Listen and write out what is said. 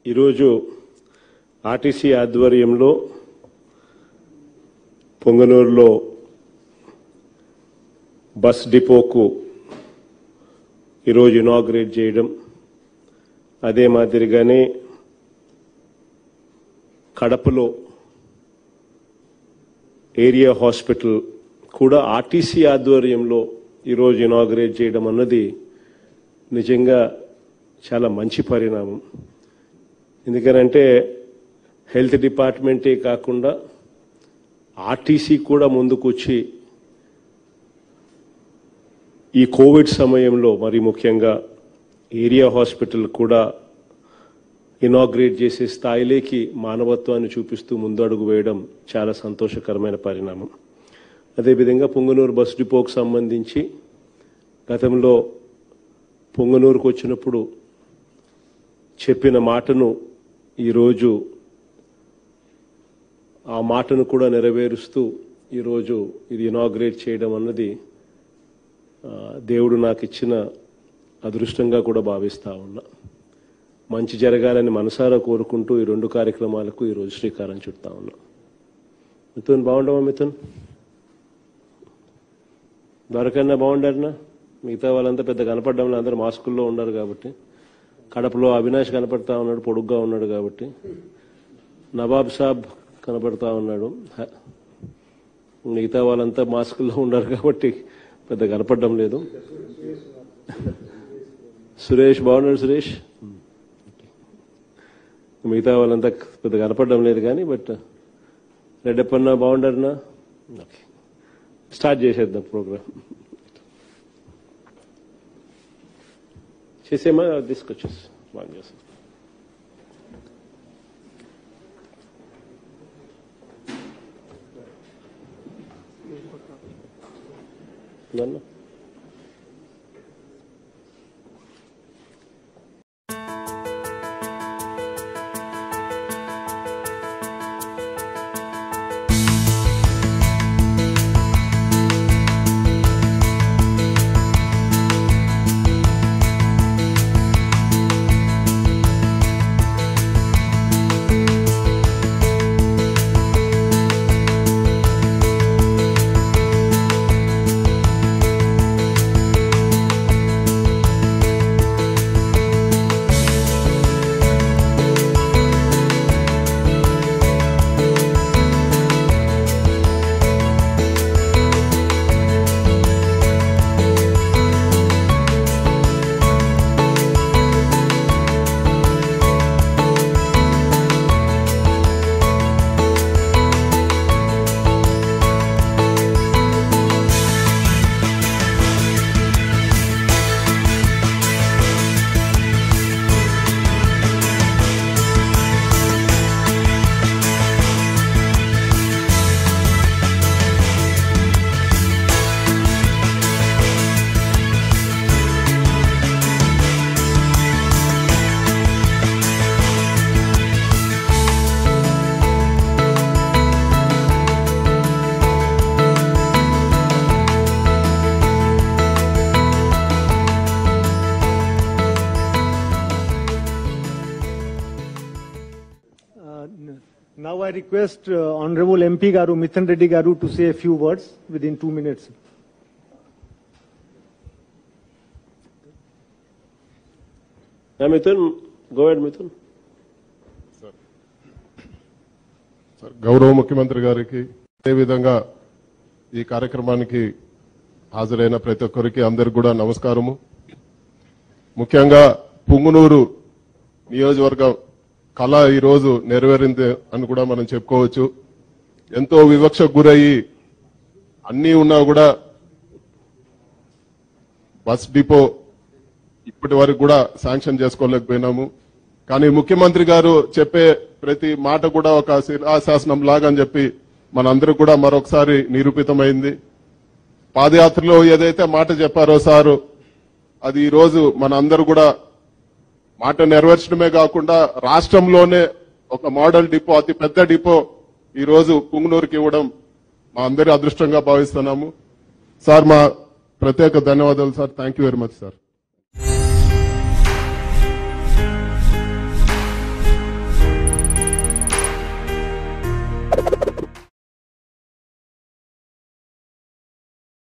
ఈరోజు ఆర్టీసీ ఆధ్వర్యంలో పొంగనూరులో బస్ డిపోకు ఈరోజు ఇనాగ్రేట్ చేయడం అదే మాదిరిగానే కడపలో ఏరియా హాస్పిటల్ కూడా ఆర్టీసీ ఆధ్వర్యంలో ఈరోజు ఇనాగ్రేట్ చేయడం అన్నది నిజంగా చాలా మంచి పరిణామం ఎందుకనంటే హెల్త్ డిపార్ట్మెంటే కాకుండా ఆర్టీసీ కూడా ముందుకొచ్చి ఈ కోవిడ్ సమయంలో మరి ముఖ్యంగా ఏరియా హాస్పిటల్ కూడా ఇనాగ్రేట్ చేసే స్థాయిలోకి మానవత్వాన్ని చూపిస్తూ ముందు అడుగు వేయడం చాలా సంతోషకరమైన పరిణామం అదేవిధంగా పొంగనూరు బస్ డిపోకు సంబంధించి గతంలో పొంగనూరుకు వచ్చినప్పుడు చెప్పిన మాటను ఈరోజు ఆ మాటను కూడా నెరవేరుస్తూ ఈరోజు ఇది ఇనాగ్రేట్ చేయడం అన్నది ఆ, దేవుడు నాకు ఇచ్చిన అదృష్టంగా కూడా భావిస్తా ఉన్నా మంచి జరగాలని మనసారా కోరుకుంటూ ఈ రెండు కార్యక్రమాలకు ఈరోజు శ్రీకారం చుడతా ఉన్నా మిథున్ బాగుండవా మిథున్ దొరకన్నా బాగుండారనా మిగతా వాళ్ళంతా పెద్ద కనపడడం అందరూ మాస్కుల్లో ఉన్నారు కాబట్టి కడపలో అవినాష్ కనపడతా ఉన్నాడు పొడుగ్గా ఉన్నాడు కాబట్టి నవాబ్ సాబ్ కనపడతా ఉన్నాడు హ- మిగతా వాళ్ళంతా మాస్కుల్లో ఉన్నారు కాబట్టి పెద్ద కనపడడం లేదు సురేష్ బాగున్నాడు సురేష్ మిగతా వాళ్ళంతా పెద్ద కనపడడం లేదు కానీ బట్ రెడ్డప్పన్న బాగుండారనా ఓకే స్టార్ట్ చేసేద్దాం ప్రోగ్రామ్ చేసేమా తీసుకొచ్చేసి బాగా చేస్తాం నాన్న Uh, n- Now I request uh, Honorable MP Garu, Mithan Reddy Garu to say a few words within two minutes. Yeah, Mithun go అhead మిథున్ సార్ గౌరవ ముఖ్యమంత్రి గారికి అదేవిధంగా ఈ కార్యక్రమానికి హాజరైన ప్రతి ఒక్కరికి అందరికి కూడా నమస్కారము ముఖ్యంగా పుంగునూరు నియోజకవర్గం కళ ఈ రోజు నెరవేరింది అని కూడా మనం చెప్పుకోవచ్చు ఎంతో వివక్షకు గురయ్యి అన్నీ ఉన్నా కూడా బస్ డిపో ఇప్పటి వరకు కూడా శాంక్షన్ చేసుకోలేకపోయినాము కానీ ముఖ్యమంత్రి గారు చెప్పే ప్రతి మాట కూడా ఒక శిలాశాసనం లాగా అని చెప్పి మనందరూ కూడా మరొకసారి నిరూపితమైంది పాదయాత్రలో ఏదైతే మాట చెప్పారో సారు అది ఈ రోజు మన అందరూ కూడా మాట నెరవేర్చడమే కాకుండా రాష్ట్రంలోనే ఒక మోడల్ డిపో అతి పెద్ద డిపో ఈ రోజు పుంగనూరుకి ఇవ్వడం మా అందరి అదృష్టంగా భావిస్తున్నాము సార్ మా ప్రత్యేక ధన్యవాదాలు sir thank you very much sir